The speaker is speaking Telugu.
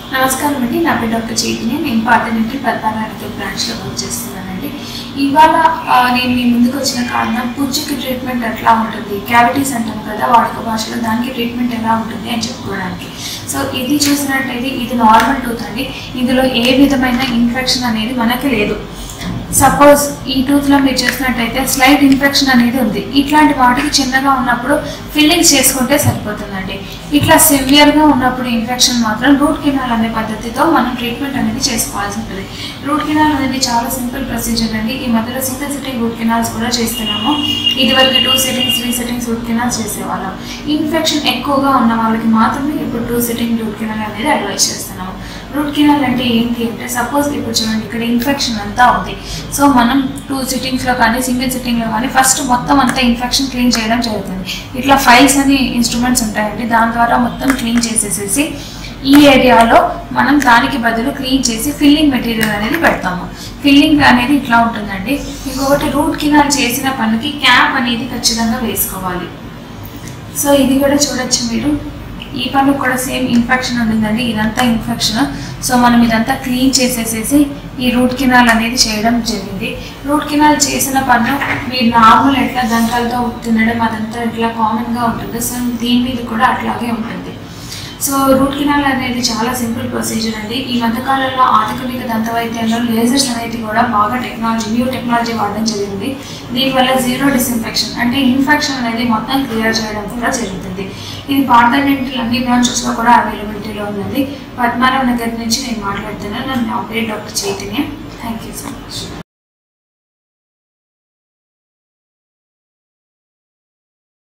నమస్కారం అండి నా పేరు డాక్టర్ చైతన్య నేను పాతనెంట్రీ పద్మనాభ బ్రాంచ్లో వర్క్ చేస్తున్నానండి ఇవాళ ఆ, నేను మీ ముందుకు వచ్చిన కారణం పుచ్చుకి ట్రీట్మెంట్ ఎట్లా ఉంటుంది క్యావిటీస్ అంటాం కదా వాడుక భాషలో దానికి ట్రీట్మెంట్ ఎలా ఉంటుంది అని చెప్పుకోవడానికి సో ఇది చూసినట్టయితే ఇది నార్మల్ టూత్ అండి ఇందులో ఏ విధమైన ఇన్ఫెక్షన్ అనేది మనకి లేదు సపోజ్ ఈ టూత్లో మీరు చూసినట్టయితే స్లైట్ ఇన్ఫెక్షన్ అనేది ఉంది ఇట్లాంటి వాటికి చిన్నగా ఉన్నప్పుడు ఫిల్లింగ్స్ చేసుకుంటే సరిపోతుందండి ఇట్లా సివియర్గా ఉన్నప్పుడు ఇన్ఫెక్షన్ మాత్రం రూట్ కెనాల్ అనే పద్ధతితో మనం ట్రీట్మెంట్ అనేది చేసుకోవాల్సి ఉంటుంది రూట్ కెనాల్ అనేది చాలా సింపుల్ ప్రొసీజర్ అండి ఈ మధ్యలో సింగిల్ సిట్టింగ్ రూట్ కెనాల్స్ కూడా చేస్తున్నాము ఇదివరకు two sittings three sittings root canals చేసేవాళ్ళం ఇన్ఫెక్షన్ ఎక్కువగా ఉన్న వాళ్ళకి మాత్రమే ఇప్పుడు టూ సిట్టింగ్ రూట్ కెనాల్ అనేది అడ్వైస్ చేస్తున్నాము రూట్ కెనాల్ అంటే ఏంటి అంటే సపోజ్ ఇప్పుడు చూడండి ఇక్కడ ఇన్ఫెక్షన్ అంతా ఉంది సో మనం టూ సిట్టింగ్స్లో కానీ సింగిల్ సిట్టింగ్లో కానీ ఫస్ట్ మొత్తం అంతా ఇన్ఫెక్షన్ క్లీన్ చేయడం జరుగుతుంది ఇట్లా ఫైల్స్ అని ఇన్స్ట్రుమెంట్స్ ఉంటాయండి దాని ద్వారా మొత్తం క్లీన్ చేసేసేసి ఈ ఏరియాలో మనం దానికి బదులు క్లీన్ చేసి ఫిల్లింగ్ మెటీరియల్ అనేది పెడతాము ఫిల్లింగ్ అనేది ఇట్లా ఉంటుందండి ఇంకొకటి రూట్ కెనాల్ చేసిన పనికి క్యాప్ అనేది ఖచ్చితంగా వేసుకోవాలి సో ఇది కూడా చూడొచ్చు మీరు ఈ పన్ను కూడా సేమ్ ఇన్ఫెక్షన్ ఉండిందండి ఇదంతా ఇన్ఫెక్షన్ సో మనం ఇదంతా క్లీన్ చేసేసేసి ఈ రూట్ కెనాల్ అనేది చేయడం జరిగింది రూట్ కెనాల్ చేసిన పన్ను మీరు నార్మల్ ఎట్లా దంతాలతో తినడం అదంతా ఇట్లా కామన్గా ఉంటుంది సో దీని మీద కూడా అట్లాగే ఉంటుంది సో రూట్ కెనాల్ అనేది చాలా సింపుల్ ప్రొసీజర్ అండి ఈ మధ్యకాలంలో ఆధునిక దంత వైద్యంలో లేజర్స్ అనేది కూడా బాగా టెక్నాలజీ న్యూ టెక్నాలజీ వాడడం జరిగింది దీనివల్ల జీరో డిస్ఇన్ఫెక్షన్ అంటే ఇన్ఫెక్షన్ అనేది మొత్తం క్లియర్ చేయడం కూడా జరుగుతుంది ఇది పార్థడెంటల్ అన్ని బ్రాంచెస్లో కూడా అవైలబిలిటీలో ఉన్నది పద్మారావు నగర్ నుంచి నేను మాట్లాడుతున్నాను నా పేరు doctor Chaitanya thank you so much